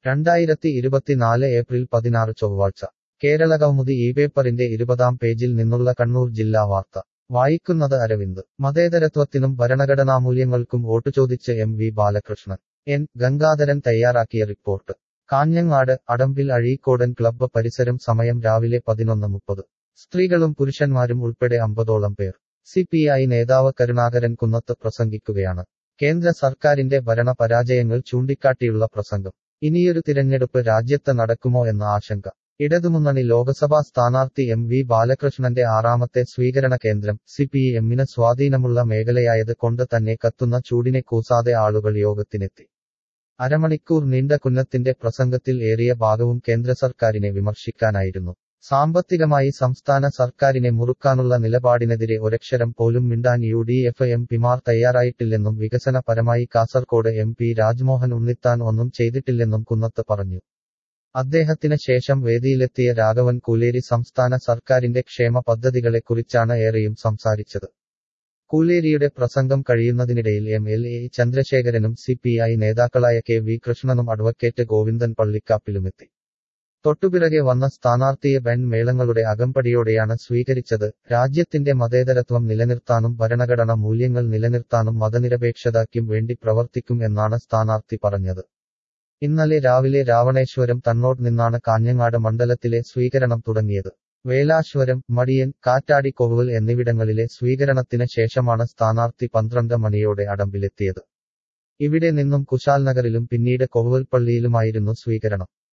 രണ്ടായിരത്തി ഇരുപത്തിനാല് ഏപ്രിൽ പതിനാറ് ചൊവ്വാഴ്ച കേരളകൗമുദി ഈ പേപ്പറിന്റെ ഇരുപതാം പേജിൽ നിന്നുള്ള കണ്ണൂർ ജില്ലാ വാർത്ത വായിക്കുന്നത് അരവിന്ദ് മതേതരത്വത്തിനും ഭരണഘടനാമൂല്യങ്ങൾക്കും വോട്ടു ചോദിച്ച് M V Balakrishnan N Gangadharan തയ്യാറാക്കിയ റിപ്പോർട്ട് കാഞ്ഞങ്ങാട് അടമ്പിൽ അഴീക്കോടൻ ക്ലബ്ബ് പരിസരം സമയം രാവിലെ പതിനൊന്ന് മുപ്പത് സ്ത്രീകളും പുരുഷന്മാരും ഉൾപ്പെടെ അമ്പതോളം പേർ സി പി ഐ നേതാവ് കരുണാകരൻ കുന്നത്ത് പ്രസംഗിക്കുകയാണ് കേന്ദ്ര സർക്കാരിന്റെ ഭരണ പരാജയങ്ങൾ ചൂണ്ടിക്കാട്ടിയുള്ള പ്രസംഗം ഇനിയൊരു തിരഞ്ഞെടുപ്പ് രാജ്യത്ത് നടക്കുമോ എന്ന ആശങ്ക ഇടതുമുന്നണി ലോക്സഭാ സ്ഥാനാർത്ഥി എം വി ബാലകൃഷ്ണന്റെ ആറാമത്തെ സ്വീകരണ കേന്ദ്രം സി പി എമ്മിന് സ്വാധീനമുള്ള മേഖലയായത് കൊണ്ട് തന്നെ കത്തുന്ന ചൂടിനെ കൂസാതെ ആളുകൾ യോഗത്തിനെത്തി അരമണിക്കൂർ നീണ്ട കുന്നത്തിന്റെ പ്രസംഗത്തിൽ ഏറിയ ഭാഗവും കേന്ദ്ര സർക്കാരിനെ വിമർശിക്കാനായിരുന്നു സാമ്പത്തികമായി സംസ്ഥാന സർക്കാരിനെ മുറുക്കാനുള്ള നിലപാടിനെതിരെ ഒരക്ഷരം പോലും മിണ്ടാൻ യു ഡി എഫ് എം പിമാർ തയ്യാറായിട്ടില്ലെന്നും വികസനപരമായി കാസർകോട് എം പി രാജ്മോഹൻ ഉണ്ണിത്താൻ ഒന്നും ചെയ്തിട്ടില്ലെന്നും കുന്നത്ത് പറഞ്ഞു അദ്ദേഹത്തിന് ശേഷം വേദിയിലെത്തിയ രാഘവൻ കൂലേരി സംസ്ഥാന സർക്കാരിന്റെ ക്ഷേമ പദ്ധതികളെക്കുറിച്ചാണ് ഏറെയും സംസാരിച്ചത് കൂലേരിയുടെ പ്രസംഗം കഴിയുന്നതിനിടയിൽ എം എൽ എ ചന്ദ്രശേഖരനും സി പി ഐ നേതാക്കളായ കെ വി കൃഷ്ണനും അഡ്വക്കേറ്റ് ഗോവിന്ദൻ പള്ളിക്കാപ്പിലുമെത്തി തൊട്ടുപിറകെ വന്ന സ്ഥാനാർത്ഥിയെ ബെൻ മേളങ്ങളുടെ അകമ്പടിയോടെയാണ് സ്വീകരിച്ചത് രാജ്യത്തിന്റെ മതേതരത്വം നിലനിർത്താനും ഭരണഘടന മൂല്യങ്ങൾ നിലനിർത്താനും മതനിരപേക്ഷതയ്ക്കും വേണ്ടി പ്രവർത്തിക്കും എന്നാണ് സ്ഥാനാർത്ഥി പറഞ്ഞത് ഇന്നലെ രാവിലെ രാവണേശ്വരം തന്നോട് നിന്നാണ് കാഞ്ഞങ്ങാട് മണ്ഡലത്തിലെ സ്വീകരണം തുടങ്ങിയത് വേലാശ്വരം മടിയൻ കാറ്റാടി കൊവുവൽ എന്നിവിടങ്ങളിലെ സ്വീകരണത്തിന് ശേഷമാണ് സ്ഥാനാർത്ഥി പന്ത്രണ്ട് മണിയോടെ അടമ്പിലെത്തിയത് ഇവിടെ നിന്നും കുശാൽ നഗറിലും പിന്നീട് കൊവുവൽപ്പള്ളിയിലുമായിരുന്നു സ്വീകരണം